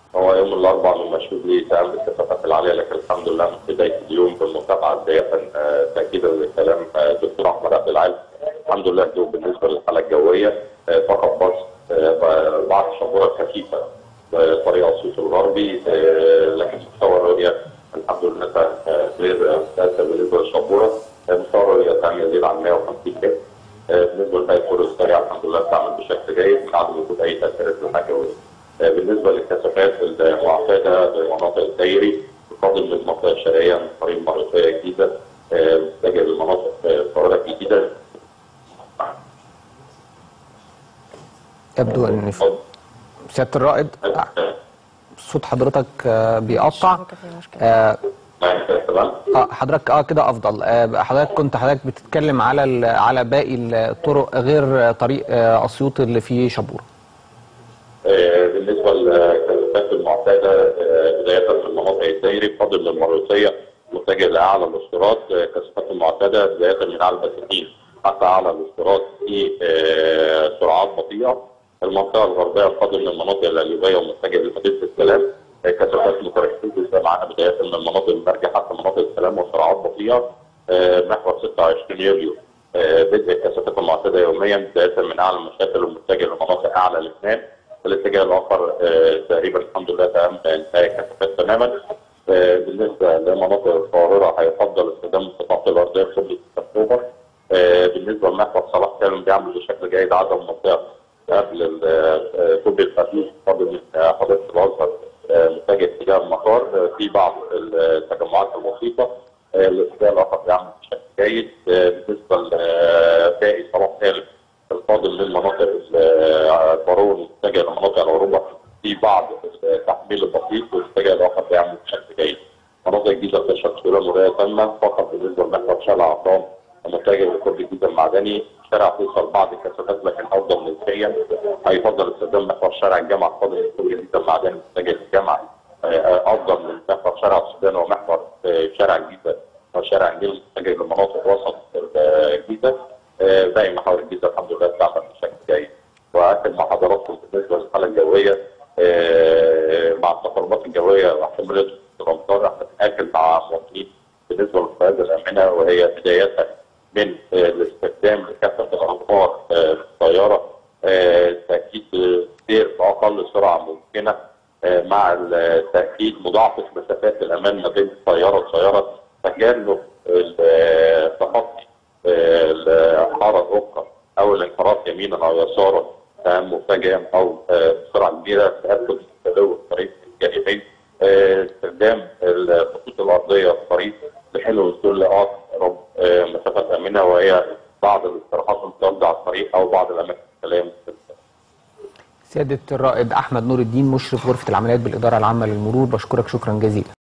هو يوم الاربعاء من مشهود لي سام بالكثافات العاليه لكن الحمد لله من بدايه اليوم بالمتابعه بدايه آه، تاكيدا لكلام آه، دكتور احمد عبد العال الحمد لله الجو بالنسبه للحاله الجويه آه، فقط بس آه، بعض الشبوره خفيفه آه، طريق الصوت الغربي آه، لكن مستوى الرؤيه الحمد لله آه، غير ممتازه بالنسبه للشبوره آه، مستوى الرؤيه كان يزيد عن 150 متر آه، بالنسبه لباقي الطرق السريعه الحمد لله بتعمل بشكل جيد من عدم وجود اي تاثيرات للحاجه الجويه. آه، بالنسبه للكثافات المعتاده لمناطق الدائري بفضل من المنطقه الشرقيه من طريق المريطيه الجديده آه، متجه لمناطق آه، القاهره الجديده يبدو ان في- سياده الرائد آه، صوت حضرتك آه، بيقطع الشبكة فيها مشكلة. آه، معايا كده تمام؟ اه حضرتك اه كده افضل آه حضرتك كنت حضرتك بتتكلم على ال- على باقي الطرق غير طريق آه اسيوط اللي فيه شبوره آه، بالنسبه للكثافات المعتاده آه، بدايه من المناطق الدائري بفضل من المريوطيه متجه لاعلى الاستيراد آه، كثافات المعتاده بدايه من اعلى البساتين حتى اعلى الاستيراد في آه، سرعات بطيئه المنطقه الغربيه بفضل من المناطق القليوبيه ومتجه لمدينه السلام آه، كثافات متركزه معانا بدايه من المناطق المرجع حتى مناطق السلام وسرعات بطيئه آه، محور 26 يوليو آه، بدء الكثافات المعتاده يوميا بدايه من اعلى المشاكل ومتجه لمناطق اعلى لبنان الاتجاه الاخر آه، تقريبا الحمد لله تم انتهاء الكثافات تماما آه، بالنسبه لمناطق القاهره هيفضل استخدام القطاعات الارضيه في شبكه اكتوبر آه، بالنسبه لمحور صلاح سالم بيعمل بشكل جيد عدم منطقه قبل ال- آه، كوبري الخفيف فاضل من آه، حديقه الازهر آه، متجه اتجاه المطار آه، في بعض التجمعات البسيطه آه، الاتجاه الاخر بيعمل بشكل جيد آه، بالنسبه لباقي صلاح سالم الفاضل من مناطق البارون متجه لمناطق العروبه في بعض التحميل البسيط والاتجاه الاخر بيعمل بشكل جيد. مناطق الجيزه بتشهد سيوله مروريه تامه فقط بالنسبه لمحور شارع عطام المتجه لكوبري الجيزه المعدني شارع توصل بعض الكثافات لكن افضل نسبيا هيفضل استخدام محور شارع الجامعه الفاضل من كوبري الجيزه المعدني متجه للجامعه آه، افضل من محور شارع السودان ومحور آه، شارع الجيزه وشارع النيل متجه لمناطق وسط الجيزه آه، باقي محاور الجيزه الحمد لله بتعمل بشكل جيد واكد مع حضراتكم بالنسبه للحاله الجويه آه، مع التقلبات الجويه واحتماليه الامطار احنا بناكد مع المواطنين بالنسبه للقياده الامنه وهي بدايه من آه، الاستخدام لكافه الانظار آه، في الطياره آه، تاكيد السير باقل سرعه ممكنه آه، مع التاكيد مضاعفه مسافات الامان ما بين الطياره والسياره تجنب التخطي الحاره الاخرى او الانحراف يمينا او يسارا آه، متجها او آه، بسرعه كبيره تاكد من تلو الطريق الجانبي آه، استخدام الخطوط الارضيه في الطريق لحل وصول لاقرب آه، مسافات امنه وهي بعض الاستراحات المتواجده على الطريق او بعض الاماكن السلام سياده الرائد احمد نور الدين مشرف غرفه العمليات بالاداره العامه للمرور بشكرك شكرا جزيلا